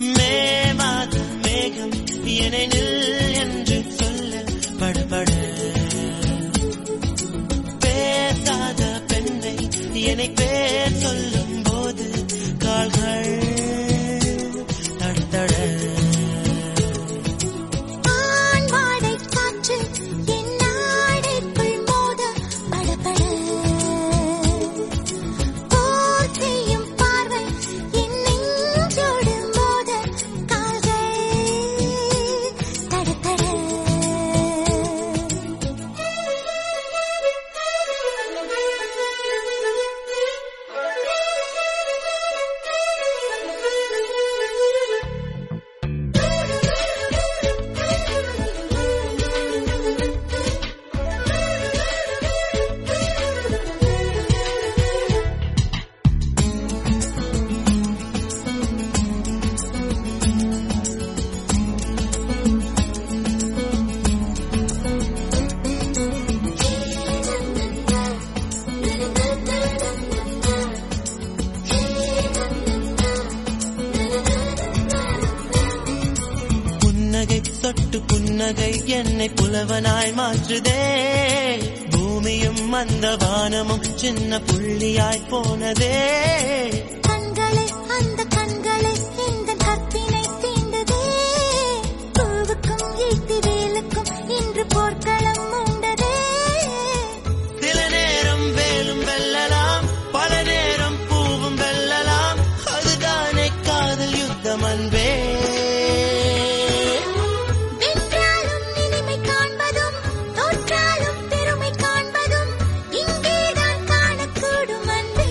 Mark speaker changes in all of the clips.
Speaker 1: மே மாத மேகம் என்னை நில் என்று சொல்ல படபட பேசாத பெண்ணை என்னை பேர் சொல்லும் போது கால்கள் தடதட
Speaker 2: ஆண் வாடை காற்று என் நாடைக்குள் மோத படபட போர் செய்யும் பார்வை என் நெஞ்சோடு மோத கால்கள் தடதட
Speaker 1: புன்னகை தொட்டு புன்னகை என்னை புலவனாய் மாற்றுதே பூமியும் அந்த வானமும் சின்ன புள்ளியாய் போனதே
Speaker 2: கண்களை அந்த கண்களை இந்த கற்பினை தீண்டுதே பூவுக்கும் ஈட்டி வேலுக்கும் இன்று போர்க்களம் உண்டதே
Speaker 1: சில நேரம் வேலும் வெல்லலாம் பல நேரம் பூவும் வெல்லலாம் அதுதானே காதல் யுத்தம் அன்பே
Speaker 2: வென்றாலும் இனிமை காண்பதும் தோற்றாலும் பெருமை காண்பதும் இங்கேதான் காணக்கூடும் அன்பே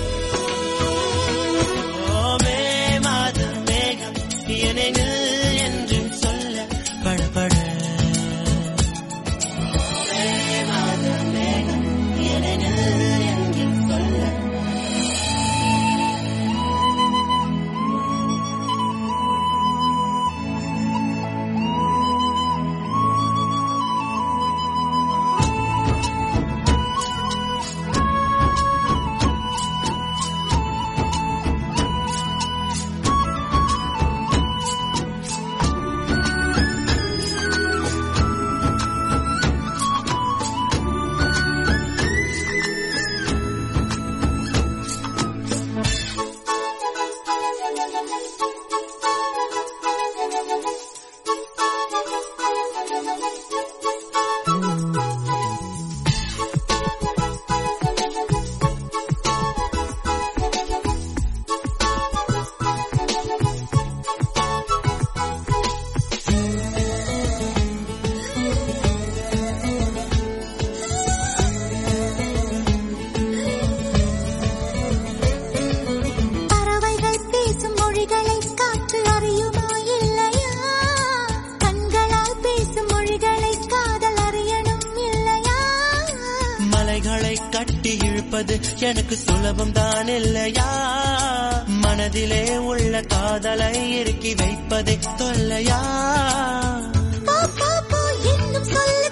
Speaker 1: ஓமே மாத மேகம் என்னை நில் என்று சொல்ல படபட மே மாத மேகம் என்னை நில் என்று சொல்ல
Speaker 2: பறவைகள் பேசும் மொழிகளை காற்று அறியுமா இல்லையா கண்களால் பேசும் மொழிகளை காதல் அறியணும் இல்லையா
Speaker 1: மலைகளை கட்டி இழுப்பது எனக்கு சுலபம் தான் இல்லையா மனதிலே உள்ள காதலை இறுக்கி வைப்பதை தொல்லையா
Speaker 2: போ போ போ என்னும் சொல்லு